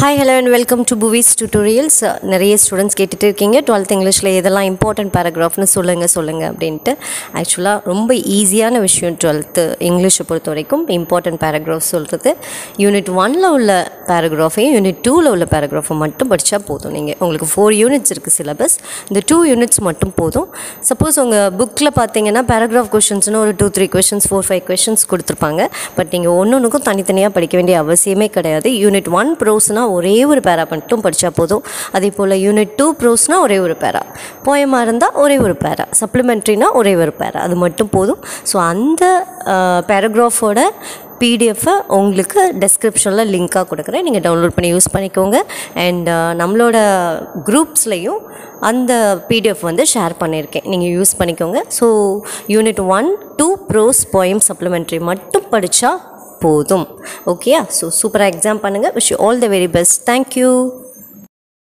hi hello and welcome to Puvis tutorials நிறைய students கேட்டுட்டு இருக்கீங்க டுவெல்த் இங்கிலீஷில் எதெல்லாம் இம்பார்ட்டன்ட் பேராகிராஃப்னு சொல்லுங்கள் சொல்லுங்கள் அப்படின்ட்டு ஆக்சுவலாக ரொம்ப ஈஸியான விஷயம் டுவெல்த்து இங்கிலீஷை பொறுத்த வரைக்கும் இம்பார்ட்டன்ட் பேராகிராஃப் சொல்கிறது யூனிட் ஒனில் உள்ள பேராகிராஃபையும் யூனிட் டூவில் உள்ள பேராகிராஃபை மட்டும் படித்தா போதும் நீங்கள் உங்களுக்கு ஃபோர் யூனிட்ஸ் இருக்குது சிலபஸ் இந்த டூ யூனிட்ஸ் மட்டும் போதும் சப்போஸ் உங்கள் புக்கில் பார்த்தீங்கன்னா பேராகிராஃப் கொஷின்ஸ்னு ஒரு two three questions four five questions கொடுத்துருப்பாங்க பட் நீங்கள் ஒன்று ஒன்றுக்கும் தனித்தனியாக படிக்க வேண்டிய அவசியமே கிடையாது யூனிட் ஒன் ப்ரோஸ்னால் ஒரே ஒரு பேரா மட்டும் படித்தா போதும் அதே போல் யூனிட் டூ ப்ரோஸ்னால் ஒரே ஒரு பேரா போயமாக இருந்தால் ஒரே ஒரு பேரா சப்ளிமெண்ட்ரினா ஒரே ஒரு பேரா அது மட்டும் போதும் ஸோ அந்த பேராகிராஃபோட பிடிஎஃப்பை உங்களுக்கு டெஸ்கிரிப்ஷனில் லிங்க்காக கொடுக்குறேன் நீங்கள் டவுன்லோட் பண்ணி யூஸ் பண்ணிக்கோங்க அண்ட் நம்மளோட குரூப்ஸ்லேயும் அந்த பிடிஎஃப் வந்து ஷேர் பண்ணியிருக்கேன் நீங்கள் யூஸ் பண்ணிக்கோங்க so unit one two prose poem supplementary மட்டும் படித்தா போதும் ஓகேயா ஸோ சூப்பராக எக்ஸாம் பண்ணுங்கள் wish all the very best thank you